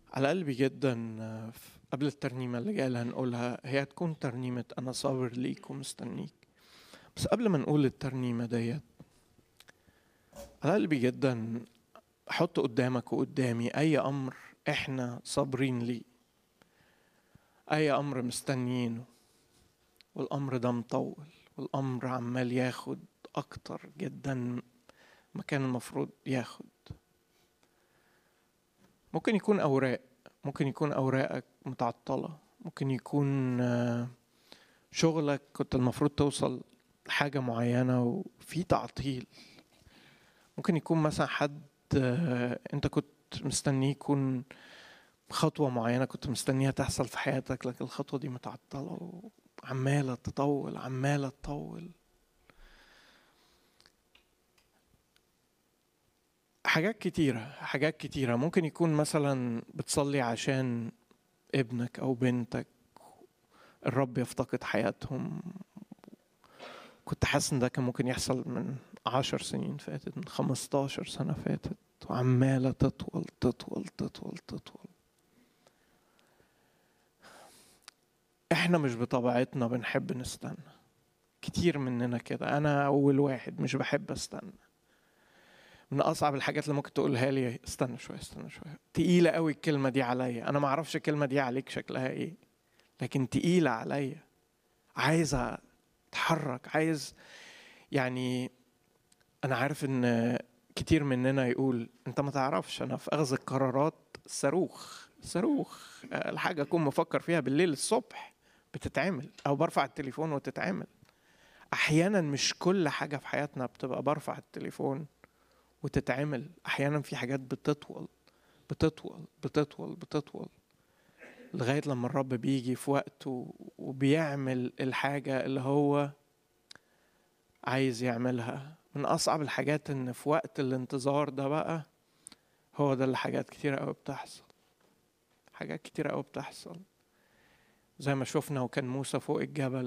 على قلبي جدا قبل الترنيمة اللي جاية اللي هنقولها هي هتكون ترنيمة أنا صابر ليك ومستنيك بس قبل ما نقول الترنيمة ديت على قلبي جدا أحط قدامك وقدامي أي أمر إحنا صابرين ليه أي أمر مستنيينه والأمر ده مطول والأمر عمال ياخد أكتر جدا ما كان المفروض ياخد ممكن يكون أوراق ممكن يكون أوراقك متعطلة ممكن يكون آه، شغلك كنت المفروض توصل لحاجة معينة وفي تعطيل ممكن يكون مثلا حد آه، انت كنت مستنيه يكون خطوة معينة كنت مستنيها تحصل في حياتك لكن الخطوة دي متعطلة وعمالة تطول عمالة تطول حاجات كتيرة حاجات كتيرة ممكن يكون مثلا بتصلي عشان ابنك أو بنتك الرب يفتقد حياتهم كنت حاسس ان ده كان ممكن يحصل من عشر سنين فاتت من خمستاشر سنة فاتت وعمالة تطول تطول تطول تطول احنا مش بطبيعتنا بنحب نستنى كتير مننا كده انا اول واحد مش بحب استنى من اصعب الحاجات اللي ممكن تقولها لي استنى شويه استنى شويه تقيله قوي الكلمه دي عليا انا ما اعرفش الكلمه دي عليك شكلها ايه لكن تقيله عليا عايز اتحرك عايز يعني انا عارف ان كتير مننا يقول انت ما تعرفش انا في اخذ القرارات صاروخ صاروخ الحاجه اكون مفكر فيها بالليل الصبح بتتعمل او برفع التليفون وتتعمل احيانا مش كل حاجه في حياتنا بتبقى برفع التليفون وتتعمل احيانا في حاجات بتطول بتطول بتطول بتطول لغايه لما الرب بيجي في وقته وبيعمل الحاجه اللي هو عايز يعملها من اصعب الحاجات ان في وقت الانتظار ده بقى هو ده اللي حاجات كتيره قوي بتحصل حاجات كتيره قوي بتحصل زي ما شفنا وكان موسى فوق الجبل